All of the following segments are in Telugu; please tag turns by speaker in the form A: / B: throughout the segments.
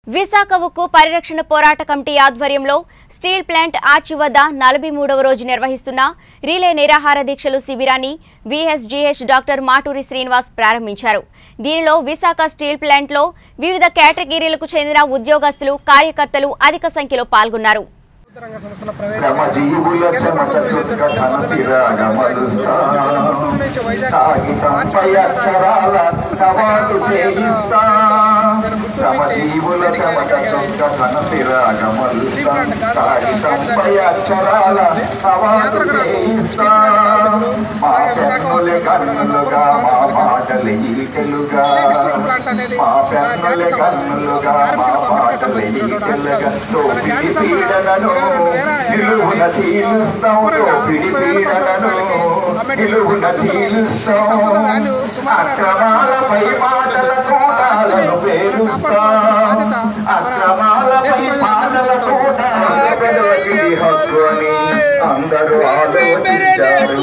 A: విశాఖ ఉక్కు పరిరక్షణ పోరాట కమిటీ ఆధ్వర్యంలో స్టీల్ ప్లాంట్ ఆర్చి వద్ద నలభై మూడవ రోజు నిర్వహిస్తున్న రీలే నిరాహార దీక్షలు శిబిరాన్ని విఎస్జీహెచ్ డాక్టర్ మాటూరి శ్రీనివాస్ ప్రారంభించారు దీనిలో విశాఖ స్టీల్ ప్లాంట్లో వివిధ కేటగిరీలకు చెందిన ఉద్యోగస్తులు కార్యకర్తలు అధిక సంఖ్యలో పాల్గొన్నారు
B: రంగ సంస్థల ప్రైవేట్
C: శ్రమ జీవుల
B: కేంద్ర
C: చెమట
B: ప్రభుత్వం
C: చుక్క
B: నియోజకవర్గం
C: ధన
B: వందల
C: తిరాగమలుస్తా.
B: గుంటూరు నుంచి వైజాగ్
C: కాగితంపై
B: మార్చి
C: అక్షరాల
B: ఉక్కు సత్యాగ్రహ
C: సవాలు
B: పాదయాత్ర
C: చేయిస్తా.
B: నేను గుంటూరు
C: శ్రమ
B: నుంచి
C: జీవుల
B: బయటికి
C: చెమట
B: వెళ్ళగానే
C: చుక్క ధన తిరాగమలుస్తా.
B: స్టీల్ ప్లాంట్ గాజు
C: కాగితంపై
B: గాజు
C: అక్షరాల సవాలు
B: యాత్రకు నాకు
C: చేయిస్తా.
B: స్టీల్ ప్లాంట్ కార్మికులు,
C: మా
B: అలాగే విశాఖ
C: పెన్నులే
B: ఉక్కు
C: కన్నులుగా,
B: స్వాగతం
C: మా
B: పలికారు.
C: పాటలే ఈటెలుగా.
B: విశాఖ స్టీల్ ప్లాంట్ అనేది
C: మా
B: మన జాతి
C: పెన్నులే
B: సంపద
C: కన్నులుగా, మా
B: కార్మికుల పంపిణీకి
C: పాటలే
B: సంబంధించినటువంటి ఆస్తి
C: ఈటెలుగా.
B: కాదు. మన జాతి సంపద
C: పీడనను
B: ఇరవై రెండు వేల
C: నిలువున
B: ఎకరాలని
C: చీలుస్తాం
B: పూర్వంగా
C: దోపిడి
B: ముప్పై వేల కోట్ల
C: పీడనను
B: రూపాయలకి అమ్మేటువంటి
C: నిలువున
B: పరిస్థితుల్లో ఈ
C: చీలుస్తాం
B: సంపద వాల్యూ సుమారుగా రెండు లక్షల
C: అక్రమాలపై
B: కోట్ల
C: మాటల
B: రూపాయలు. ఆ ఆస్తిని
C: తోటాలను
B: మనం
C: పేరుస్తాం
B: కాపాడుకోవాల్సిన బాధ్యత మన
C: అక్రమాలపై
B: దేశ
C: మాటల
B: ప్రజలందరికీ కూడా ఉంది.
C: తోటాలను పెదవికి హక్కు అని అందరూ ఆలోచించారు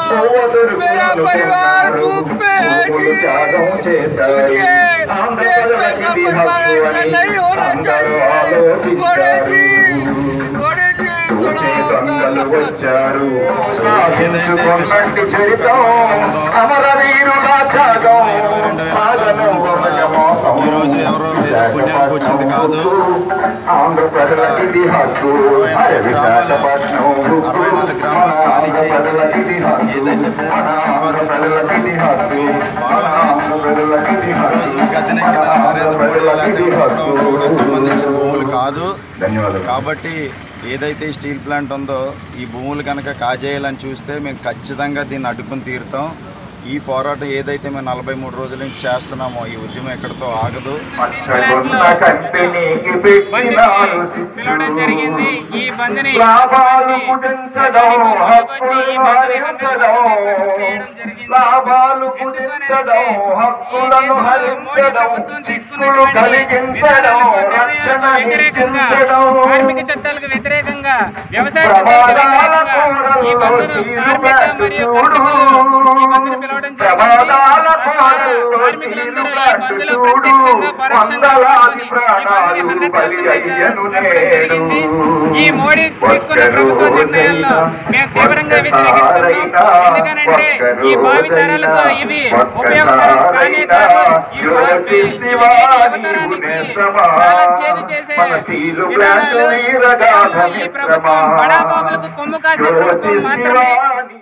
D: मेरा परिवार भूख में है जी। सुनिए, देश में सब परिवार ऐसा नहीं होना चाहिए मोदी जी मोदी जी
C: చూసే దొంగలు
D: थोड़ा
C: వచ్చారు సాధించుకున్నట్టు చరితం అమరవీరుల త్యాగం సాగను ఒక మోసం
E: ఈరోజు ఎవరో ఏదో పుణ్యానికి వచ్చింది కాదు.
C: ఆంధ్ర ప్రజలకి ఇది హక్కు అరే విశాఖపట్నం
E: అరవై నాలుగు గ్రామాలు ఖాళీ చేయించి ఏదైతే
C: ఆంధ్ర ప్రజలకి ఇది హక్కు ఆంధ్ర ప్రజలకి ఇది హక్కు
E: ఈరోజు గద్దెనెక్కిన నరేంద్ర మోడీ లాంటి వాడు కూడా సంబంధించిన భూములు కాదు
C: ధన్యవాదాలు
E: కాబట్టి ఏదైతే ఈ స్టీల్ ప్లాంట్ ఉందో ఈ భూములు కనుక కాజేయాలని చూస్తే మేము ఖచ్చితంగా దీన్ని అడ్డుకుని తీరుతాం ఈ పోరాటం ఏదైతే మేము నలభై మూడు రోజుల నుంచి చేస్తున్నామో ఈ ఉద్యమం ఎక్కడితో ఆగదు
C: మచ్చగున్న కంపెనీకి పెట్టినారు
F: పిలవడం జరిగింది ఈ బంద్ని
C: లాభాలు కుదించడం హక్కులు హరించడం లాభాలు కుదించడం హక్కులను హరించడం చిక్కులు కలిగించడం రక్షణ
F: వ్యతిరేకంగా
C: నిందించడం
F: కార్మిక చట్టాలకు వ్యతిరేకంగా వ్యవసాయ చట్టాలకు వ్యతిరేకంగా ఈ బంద్ను కార్మిక మరియు కర్షకులు ఈ బంద్ను పిలవడం జరిగింది తద్వారా కార్మికులందరూ ఈ బంద్లో ప్రత్యక్షంగా పరోక్షంగా పాల్గొని ఈ బంద్ని హండ్రెడ్ పర్సెంటేజ్ జరపడం జరిగింది ఈ మోడీ తీసుకున్న ప్రభుత్వ నిర్ణయాల్లో మేము తీవ్రంగా వ్యతిరేకిస్తున్నాం ఎందుకనంటే ఈ భావితరాలకు ఇవి ఉపయోగకరం కానే కాదు ఈ భావి యువతరానికి చాలా చేదు చేసే విధానాలు కేవలం ఈ ప్రభుత్వం బడాబాబులకు కొమ్ము కాసే ప్రభుత్వం మాత్రమే